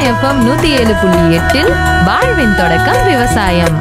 FM நூத்தி ஏழு புள்ளி எட்டில் வாழ்வின் தொடக்கம் விவசாயம்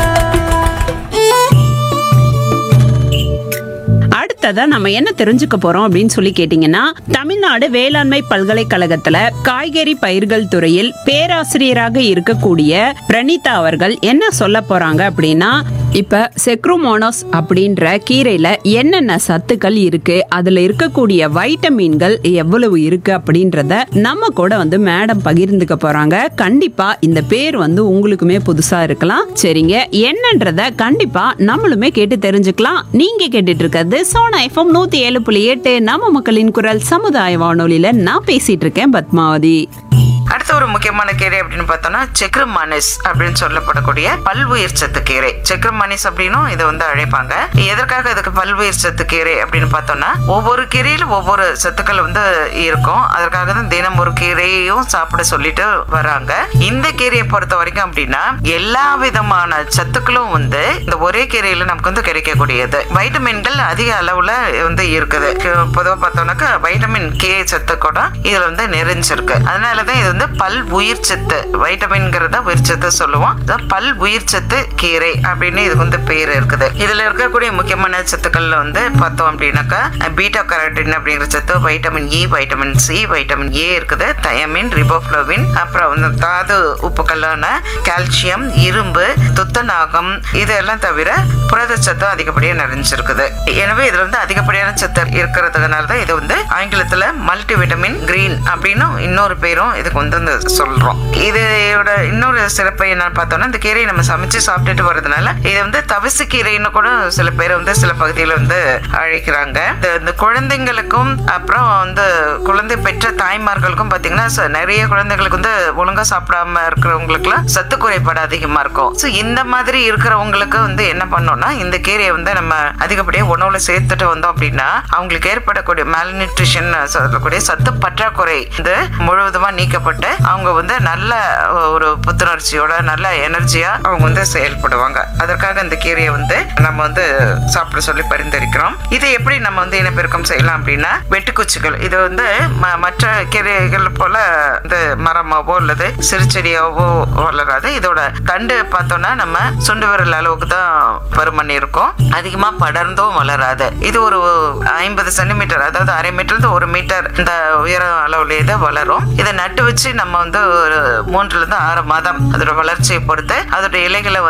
அடுத்ததா நம்ம என்ன தெரிஞ்சுக்க போறோம் அப்படின்னு சொல்லி கேட்டீங்கன்னா தமிழ்நாடு வேளாண்மை பல்கலைக்கழகத்துல காய்கறி பயிர்கள் துறையில் பேராசிரியராக இருக்கக்கூடிய பிரணீதா அவர்கள் என்ன சொல்ல போறாங்க அப்படின்னா இப்ப செக்ரோமோனோஸ் அப்படின்ற கீரையில என்னென்ன சத்துக்கள் இருக்கு அதுல இருக்கக்கூடிய வைட்டமின்கள் எவ்வளவு இருக்கு அப்படின்றத நம்ம கூட வந்து மேடம் பகிர்ந்துக்க போறாங்க கண்டிப்பா இந்த பேர் வந்து உங்களுக்குமே புதுசா இருக்கலாம் சரிங்க என்னன்றத கண்டிப்பா நம்மளுமே கேட்டு தெரிஞ்சுக்கலாம் நீங்க கேட்டுட்டு இருக்கிறது சோனா எஃப்எம் நூத்தி ஏழு புள்ளி எட்டு நம்ம மக்களின் குரல் சமுதாய வானொலியில நான் பேசிட்டு இருக்கேன் பத்மாவதி அடுத்த ஒரு முக்கியமான கீரை அப்படின்னு பார்த்தோம்னா செக்ரமானிஸ் அப்படின்னு சொல்லப்படக்கூடிய பல்வுயிர் சத்து கீரை செக்ரமானிஸ் அப்படின்னும் இதை வந்து அழைப்பாங்க எதற்காக இதுக்கு பல்வுயிர் சத்து கீரை அப்படின்னு பார்த்தோம்னா ஒவ்வொரு கீரையிலும் ஒவ்வொரு சத்துக்கள் வந்து இருக்கும் அதற்காக தான் தினம் ஒரு கீரையும் சாப்பிட சொல்லிட்டு வராங்க இந்த கீரையை பொறுத்த வரைக்கும் அப்படின்னா எல்லா விதமான சத்துக்களும் வந்து இந்த ஒரே கீரையில நமக்கு வந்து கிடைக்கக்கூடியது வைட்டமின்கள் அதிக அளவுல வந்து இருக்குது பொதுவாக பார்த்தோம்னாக்கா வைட்டமின் கே சத்து கூட இதுல வந்து நிறைஞ்சிருக்கு அதனாலதான் இது வந்து பல் உயிர் சத்து வைட்டமின்ங்கிறத உயிர் சத்து சொல்லுவோம் அதான் பல் உயிர் சத்து கீரை அப்படின்னு இதுக்கு வந்து பேர் இருக்குது இதுல இருக்கக்கூடிய முக்கியமான சத்துக்கள்ல வந்து பார்த்தோம் அப்படின்னாக்கா பீட்டா கரோட்டின் அப்படிங்கிற சத்து vitamin E vitamin C vitamin A இருக்குது தயமின் ரிபோஃப்ளோவின் அப்புறம் வந்து தாது உப்புக்களான கால்சியம் இரும்பு துத்தநாகம் இதெல்லாம் தவிர புரதச்சத்தும் அதிகப்படியாக நிறைஞ்சிருக்குது எனவே இதுல வந்து அதிகப்படியான சத்து இருக்கிறதுனால தான் இது வந்து ஆங்கிலத்துல மல்டி விட்டமின் கிரீன் அப்படின்னு இன்னொரு பேரும் இதுக்கு வந்து இந்த சொல்றோம் இதோட இன்னொரு சிறப்பு என்னன்னு பார்த்தோம்னா இந்த கீரையை நம்ம சமைச்சு சாப்பிட்டுட்டு வர்றதுனால இது வந்து தவிசு கீரைன்னு கூட சில பேர் வந்து சில பகுதியில் வந்து அழைக்கிறாங்க இது இந்த குழந்தைங்களுக்கும் அப்புறம் வந்து குழந்தை பெற்ற தாய்மார்களுக்கும் பார்த்தீங்கன்னா ச- நிறைய குழந்தைங்களுக்கு வந்து ஒழுங்கா சாப்பிடாம இருக்கிறவங்களுக்குலாம் சத்து குறைபாடு அதிகமா இருக்கும் ஸோ இந்த மாதிரி இருக்கிறவங்களுக்கு வந்து என்ன பண்ணோம்னா இந்த கீரையை வந்து நம்ம அதிகப்படியாக உணவுல சேர்த்துட்டு வந்தோம் அப்படின்னா அவங்களுக்கு ஏற்படக்கூடிய மேல்நியூட்ரிஷன் சொல்லக்கூடிய சத்து பற்றாக்குறை வந்து முழுவதுமா நீக்கப்பட்டு அவங்க வந்து நல்ல ஒரு புத்துணர்ச்சியோட நல்ல எனர்ஜியா அவங்க வந்து செயல்படுவாங்க அதற்காக இந்த கீரையை வந்து நம்ம வந்து சாப்பிட சொல்லி பரிந்துரைக்கிறோம் இதை எப்படி நம்ம வந்து இனப்பெருக்கம் செய்யலாம் அப்படின்னா வெட்டுக்குச்சிகள் இது வந்து ம- மற்ற கீரைகள் போல இந்த மரமாவோ அல்லது சிறுச்செடியாவோ வளராது இதோட தண்டு பார்த்தோம்னா நம்ம சுண்டு விரல் அளவுக்கு தான் பருமன் இருக்கும் அதிகமா படர்ந்தும் வளராது இது ஒரு ஐம்பது சென்டிமீட்டர் அதாவது அரை மீட்டர் இருந்து ஒரு மீட்டர் இந்த உயர அளவுலேயே தான் வளரும் இதை நட்டு வச்சு நம்ம வந்து ஒரு மூன்றுல இருந்து ஆறு மாதம் அதோட வளர்ச்சியை பொறுத்து அதோட இலைகளை